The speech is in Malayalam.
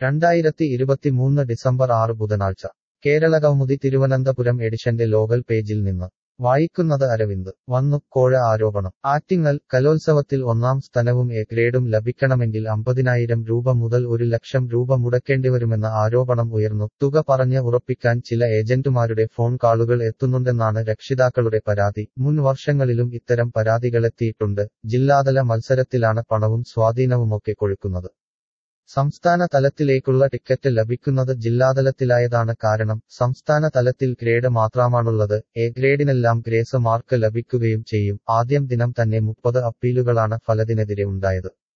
രണ്ടായിരത്തി ഇരുപത്തിമൂന്ന് ഡിസംബർ ആറ് ബുധനാഴ്ച കേരള കൗമുദി തിരുവനന്തപുരം എഡിഷന്റെ ലോകൽ പേജിൽ നിന്ന് വായിക്കുന്നത് അരവിന്ദ് വന്നു കോഴ ആരോപണം ആറ്റിങ്ങൽ കലോത്സവത്തിൽ ഒന്നാം സ്ഥാനവും എ ഗ്രേഡും ലഭിക്കണമെങ്കിൽ അമ്പതിനായിരം രൂപ മുതൽ ഒരു ലക്ഷം രൂപ മുടക്കേണ്ടിവരുമെന്ന ആരോപണം ഉയർന്നു തുക പറഞ്ഞ് ഉറപ്പിക്കാൻ ചില ഏജന്റുമാരുടെ ഫോൺ കാളുകൾ എത്തുന്നുണ്ടെന്നാണ് രക്ഷിതാക്കളുടെ പരാതി മുൻ വർഷങ്ങളിലും ഇത്തരം പരാതികളെത്തിയിട്ടുണ്ട് ജില്ലാതല മത്സരത്തിലാണ് പണവും സ്വാധീനവുമൊക്കെ കൊഴുക്കുന്നത് സംസ്ഥാന തലത്തിലേക്കുള്ള ടിക്കറ്റ് ലഭിക്കുന്നത് ജില്ലാതലത്തിലായതാണ് കാരണം സംസ്ഥാന തലത്തിൽ ഗ്രേഡ് മാത്രമാണുള്ളത് എ ഗ്രേഡിനെല്ലാം ഗ്രേസ് മാർക്ക് ലഭിക്കുകയും ചെയ്യും ആദ്യം ദിനം തന്നെ മുപ്പത് അപ്പീലുകളാണ് ഫലത്തിനെതിരെ ഉണ്ടായത്